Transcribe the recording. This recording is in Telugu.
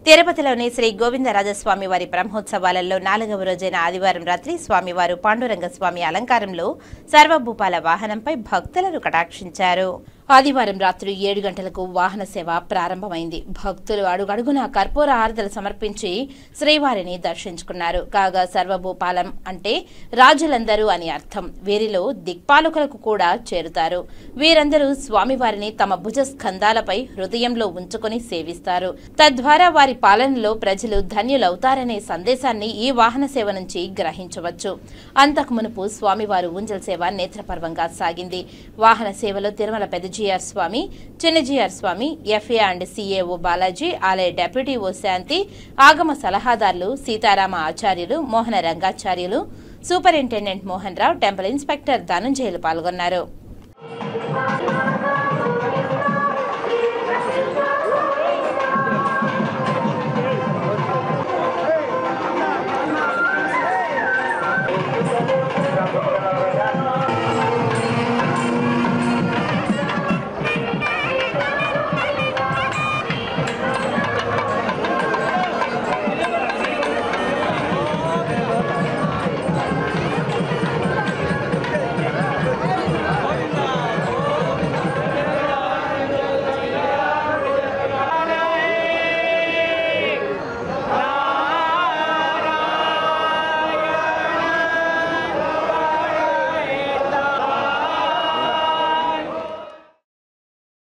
తిరుపతిలోని శ్రీ గోవిందరాజస్వామి వారి బ్రహ్మోత్సవాలలో నాలుగవ రోజైన ఆదివారం రాత్రి స్వామివారు పాండురంగ స్వామి అలంకారంలో సర్వభూపాల వాహనంపై భక్తులను కటాక్షించారు ఆదివారం రాత్రి ఏడు గంటలకు వాహన సేవ ప్రారంభమైంది భక్తులు అడుగడుగునా కర్పూర హారతలు సమర్పించి శ్రీవారిని దర్శించుకున్నారు కాగా సర్వభూపాలం అంటే రాజులందరూ అని అర్థం వీరిలో దిక్పాలకులకు కూడా చేరుతారు వీరందరూ స్వామివారిని తమ భుజ స్కంధాలపై హృదయంలో ఉంచుకొని సేవిస్తారు తద్వారా వారి పాలనలో ప్రజలు ధన్యులవుతారనే సందేశాన్ని ఈ వాహన సేవ నుంచి గ్రహించవచ్చు అంతకు మునుపు స్వామివారు ఊంజల్ సేవ నేత్రపర్వంగా సాగింది వాహన సేవలో తిరుమల పెద్ద జిఆర్ స్వామి చిన్న Jeeyar Swami FA and CAO Balaji ఆలయ డెప్యూటీ ఓ శాంతి ఆగమ సలహాదారులు Sitarama Acharyulu Mohana Rangacharyulu superintendent Mohan Rao temple inspector Dhananjayulu పాల్గొన్నారు